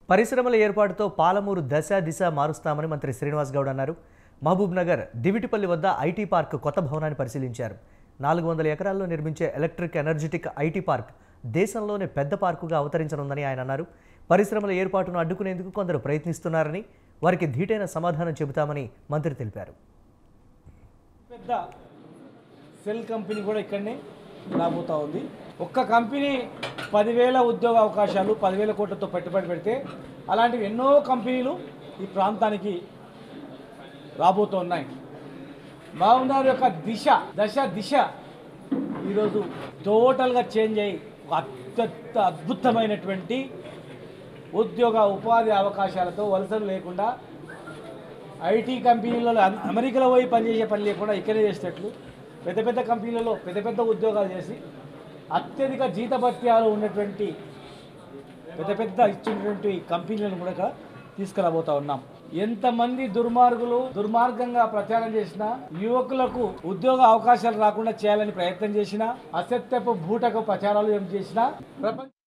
పరిశ్రమల ఏర్పాటుతో పాలమూరు దశ దిశ మారుస్తామని మంత్రి శ్రీనివాస్ గౌడ్ అన్నారు మహబూబ్ నగర్ దివిటిపల్లి వద్ద ఐటీ పార్క్ కొత్త భవనాన్ని పరిశీలించారు నాలుగు వందల ఎకరాల్లో నిర్మించే ఎలక్ట్రిక్ ఎనర్జెటిక్ ఐటీ పార్క్ దేశంలోనే పెద్ద పార్కుగా అవతరించనుందని ఆయన అన్నారు పరిశ్రమల ఏర్పాటును అడ్డుకునేందుకు కొందరు ప్రయత్నిస్తున్నారని వారికి ధీటైన సమాధానం చెబుతామని మంత్రి తెలిపారు పెద్ద సెల్ కంపెనీ కూడా ఇక్కడనే రాబోతా ఉంది ఒక్క కంపెనీ పదివేల ఉద్యోగ అవకాశాలు పదివేల కోట్లతో పెట్టుబడి పెడితే అలాంటివి ఎన్నో కంపెనీలు ఈ ప్రాంతానికి రాబోతూ ఉన్నాయి మహబూబ్నగర్ యొక్క దిశ దశ దిశ ఈరోజు టోటల్గా చేంజ్ అయ్యి ఒక అత్యంత అద్భుతమైనటువంటి ఉద్యోగ ఉపాధి అవకాశాలతో వలసలు లేకుండా ఐటీ కంపెనీలలో అమె- అమెరికాలో పోయి పనిచేసే పని లేకుండా ఇక్కడే చేసేటట్లు పెద్ద పెద్ద కంపెనీలలో పెద్ద పెద్ద ఉద్యోగాలు చేసి అత్యధిక జీతభత్యాలు ఉన్నటువంటి పెద్ద పెద్ద ఇచ్చినటువంటి కంపెనీలను కూడా ఇక్కడ తీసుకురాబోతా ఉన్నాం ఎంతమంది దుర్మార్గులు దుర్మార్గంగా ప్రచారం చేసినా యువకులకు ఉద్యోగ అవకాశాలు రాకుండా చేయాలని ప్రయత్నం చేసినా అసత్యపు బూటకు ప్రచారాలు ఏం చేసినా ప్రపంచ